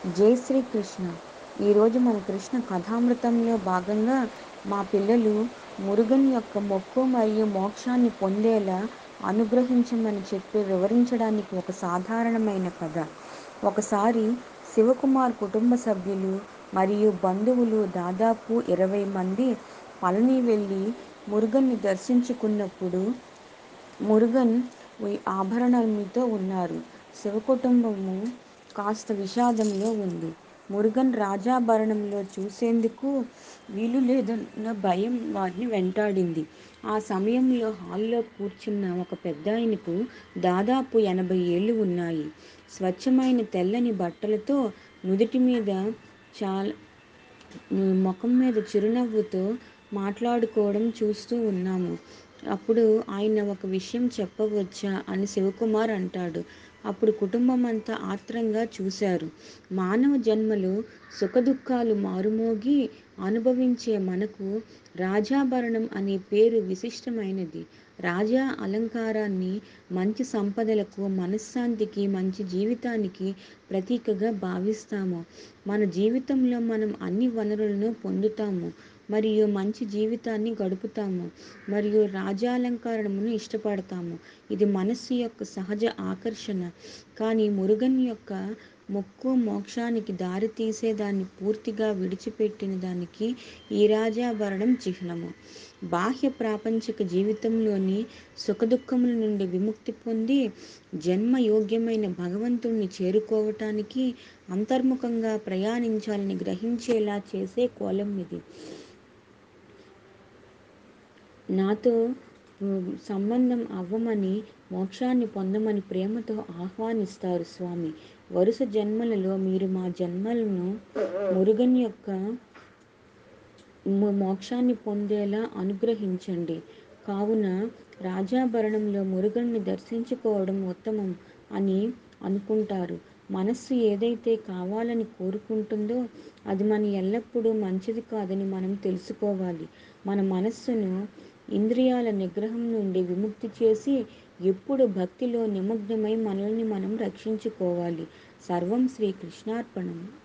జై శ్రీకృష్ణ ఈరోజు మన కృష్ణ కథామృతంలో భాగంగా మా పిల్లలు మురుగన్ యొక్క మొక్కు మరియు మోక్షాన్ని పొందేలా అనుగ్రహించమని చెప్పి వివరించడానికి ఒక సాధారణమైన కథ ఒకసారి శివకుమార్ కుటుంబ సభ్యులు మరియు బంధువులు దాదాపు ఇరవై మంది పళని వెళ్ళి మురుగన్ని దర్శించుకున్నప్పుడు మురుగన్ ఆభరణాలతో ఉన్నారు శివకుటుంబము కాస్త విషాదంలో ఉంది మురుగన్ రాజాభరణంలో చూసేందుకు వీలు లేదన్న భయం వారిని వెంటాడింది ఆ సమయంలో హాల్లో కూర్చున్న ఒక పెద్దాయనకు దాదాపు ఎనభై ఏళ్ళు ఉన్నాయి స్వచ్ఛమైన తెల్లని బట్టలతో నుదుటి మీద చాలా ముఖం మీద చిరునవ్వుతో మాట్లాడుకోవడం చూస్తూ ఉన్నాము అప్పుడు ఆయన ఒక విషయం చెప్పవచ్చా అని శివకుమార్ అంటాడు అప్పుడు కుటుంబం అంతా ఆత్రంగా చూశారు మానవ జన్మలో సుఖదుఖాలు మారుమోగి అనుభవించే మనకు రాజాభరణం అనే పేరు విశిష్టమైనది రాజా అలంకారాన్ని మంచి సంపదలకు మనశ్శాంతికి మంచి జీవితానికి ప్రతీకగా భావిస్తాము మన జీవితంలో మనం అన్ని వనరులను పొందుతాము మరియు మంచి జీవితాన్ని గడుపుతాము మరియు రాజాలంకారమును ఇష్టపడతాము ఇది మనస్సు యొక్క సహజ ఆకర్షణ కానీ మురుగన్ యొక్క మొక్కు మోక్షానికి దారి తీసేదాన్ని పూర్తిగా విడిచిపెట్టిన దానికి ఈ రాజాభరణం చిహ్నము బాహ్య ప్రాపంచిక జీవితంలోని సుఖదుఖముల నుండి విముక్తి పొంది జన్మ యోగ్యమైన భగవంతుణ్ణి చేరుకోవటానికి అంతర్ముఖంగా ప్రయాణించాలని గ్రహించేలా చేసే కోలం ఇది నాతో సంబంధం అవ్వమని మోక్షాన్ని పొందమని ప్రేమతో ఆహ్వానిస్తారు స్వామి వరుస జన్మలలో మీరు మా జన్మలను మురుగన్ యొక్క మోక్షాన్ని పొందేలా అనుగ్రహించండి కావున రాజాభరణంలో మురుగన్ని దర్శించుకోవడం ఉత్తమం అని అనుకుంటారు మనస్సు ఏదైతే కావాలని కోరుకుంటుందో అది మన ఎల్లప్పుడూ మంచిది కాదని మనం తెలుసుకోవాలి మన మనస్సును ఇంద్రియాల నిగ్రహం నుండి విముక్తి చేసి ఎప్పుడు భక్తిలో నిమగ్నమై మనల్ని మనం రక్షించుకోవాలి సర్వం శ్రీ కృష్ణార్పణం